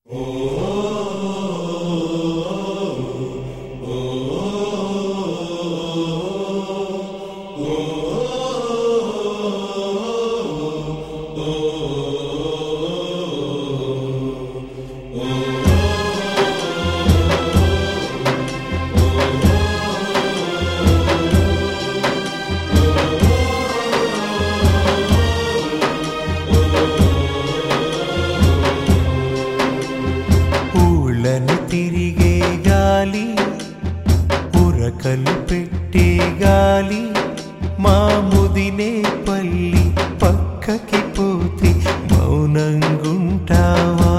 ఊళ్ళని తిరిగే గాలి ఉరకలు పెట్టే గాలి మా ముదినే పల్లి పక్కకి పోతే మౌనంగుంటావా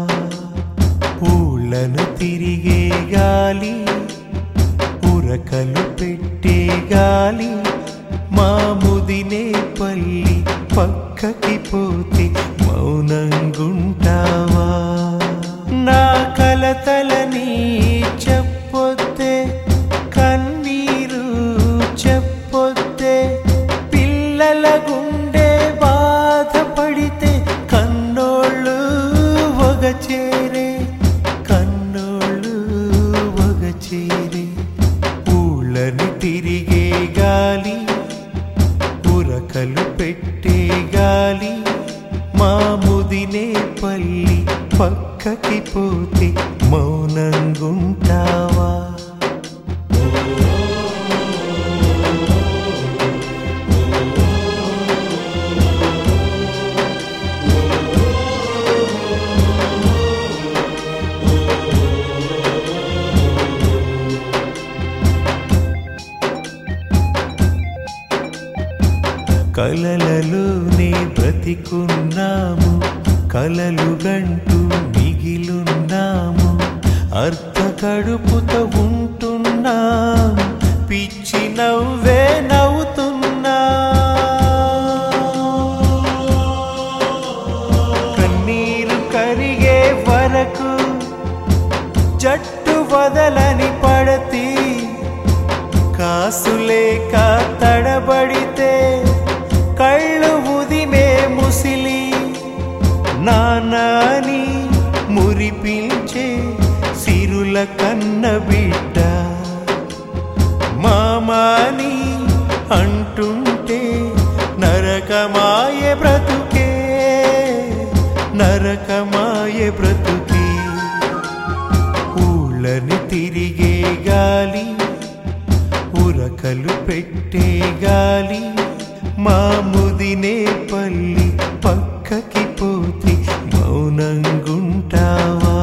ఊళ్ళను తిరిగే గాలి ఉరకలు పెట్టే గాలి మా ముదినే పల్లి పక్కకి పోతే మౌనంగుంటావా నా కలతలని చెప్పొద్దే కన్నీరు చెప్పొద్దే పిల్లల గుండె బాధపడితే కన్నోళ్ళు ఒక చేరే కన్నోళ్ళు ఒక చేరే ఊళ్ళని తిరిగే గాలి ఉరకలు పెట్టే గాలి మా ముదినే పల్లి పక్కకి పోతే మౌనంగుంటావా కలలలోనే బ్రతికున్నాము కలలు గంటూ మిగిలున్నాము అర్ధ కడుపుతో ఉంటున్నాం పిచ్చి నవ్వే నవ్వుతున్నా కన్నీరు కరిగే వరకు జట్టు వదలని పడతి కాసులేక తడబడితే కళ్ళు ఉదిమే ముసిలి నానాని మురిపించే సిరుల కన్న బిడ్డ మామాని అంటుంటే నరకమాయే బ్రతుకే నరకమాయే బ్రతుకే ఊళ్ళని తిరిగే గాలి ఉరకలు పెట్టే గాలి మా ముదినే పల్లి పక్కకి పోతే మౌనంగుంటావా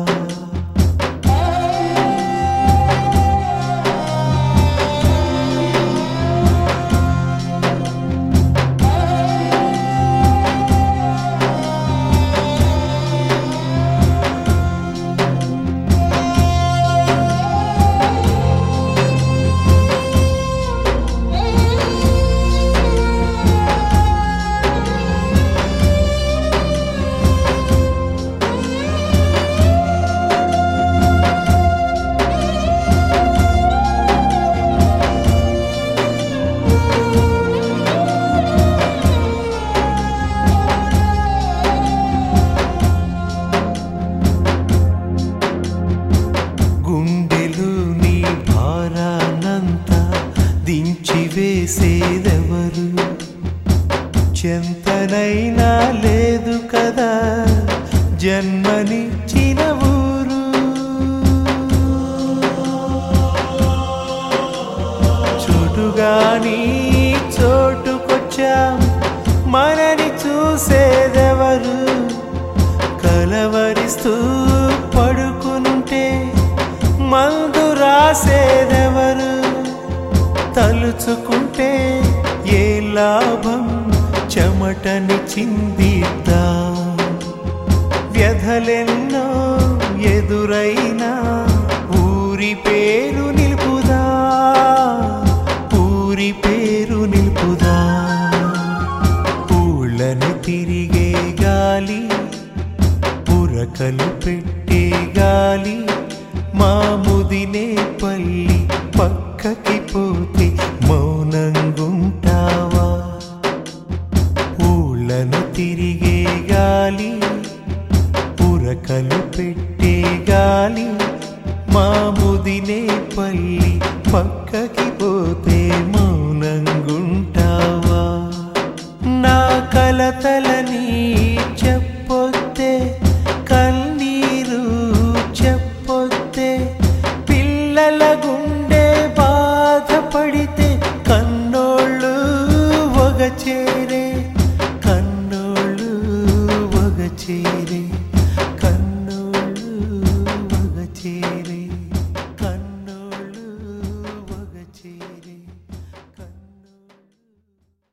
గుండెలు నీ భారానంతా దించి వేసేదెవరు చెంతనైనా లేదు కదా జన్మనిచ్చిన ఊరు చుడుగాని చోటుకొచ్చాం మనని చూసేదెవరు కలవరిస్తూ పడుకునుంటే మందు రాసేదెవరు తలుచుకుంటే ఏ లాభం చెమటని చిందిద్దా వ్యధలెన్నో ఎదురైనా ఊరి పేరు నిలుపుదా ఊరి పేరు నిలుపుదా ఊళ్ళని తిరిగే గాలి ఉరకలు పెట్టే గాలి మా ముదినే పల్లి పక్కకి పోతే మౌనంగుంటావా ఊళ్ళను తిరిగే గాలి ఉరకలు పెట్టే గాలి మా ముదినే పల్లి పక్కకి పోతే